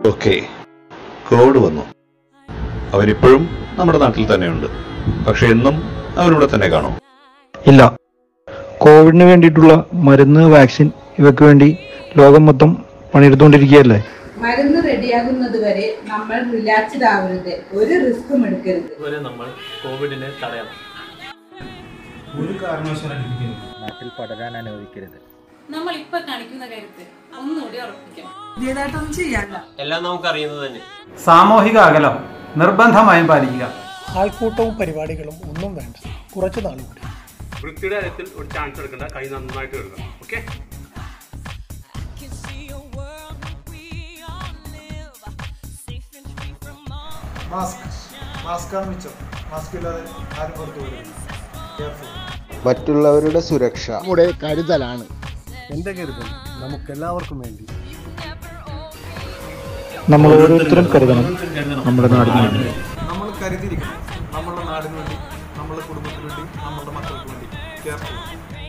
okay Covid വന്നു അവനിപ്പോഴും നമ്മുടെ നാട്ടിൽ തന്നെയുണ്ട് പക്ഷെ എന്നും അവനിവിടെ തന്നെ കാണും ഇല്ല കോവിഡിന് വേണ്ടിയിട്ടുള്ള മരുന്ന് വാക്സിൻ ഇവയ്ക്ക് വേണ്ടി ലോകം മൊത്തം പണിയെടുത്തുകൊണ്ടിരിക്കുകയല്ലേ മരുന്ന് റെഡിയാകുന്നത് വരെ നമ്മൾ റിലാക്സ്ഡ് ആവരുത് ഒരു റിസ്ക്കും എടുക്കരുത് ഇതുവരെ നമ്മൾ കോവിഡിനെ തടയണം നാട്ടിൽ പടരാൻ അനുവദിക്കരുത് നമ്മൾ ഇപ്പൊ കാണിക്കുന്ന കരുത്ത് ഒന്നുകൂടി ഉറപ്പിക്കണം പുതിയതായിട്ടൊന്നും ചെയ്യാനില്ല എല്ലാം നമുക്കറിയുന്നത് തന്നെ സാമൂഹിക അകലം നിർബന്ധമായും പാലിക്കുക ആൾക്കൂട്ടവും പരിപാടികളും ഒന്നും വേണ്ട കുറച്ചു നാൾ കൂടി വൃത്തിയുടെ കാര്യത്തിൽ ഒരു ചാൻസ് എടുക്കണ്ട കൈ നന്നായിട്ട് കഴുകാം ഓക്കെ മാസ്ക് മാസ്കാണ് മിച്ചം മാസ്ക് ഇല്ലാതെ ആരും പുറത്തു വരില്ല കെയർഫുൾ മറ്റുള്ളവരുടെ സുരക്ഷ നമ്മുടെ കരുതലാണ് എൻ്റെ കരുതൽ നമുക്കെല്ലാവർക്കും വേണ്ടി നമ്മൾ ഓരോരുത്തരും കരുതണം നമ്മുടെ നാടിന് വേണ്ടി നമ്മൾ കരുതിയിരിക്കണം നമ്മളുടെ നാടിന് വേണ്ടി നമ്മളുടെ കുടുംബത്തിന് വേണ്ടി നമ്മളുടെ മക്കൾക്ക് വേണ്ടി കെയർഫുൾ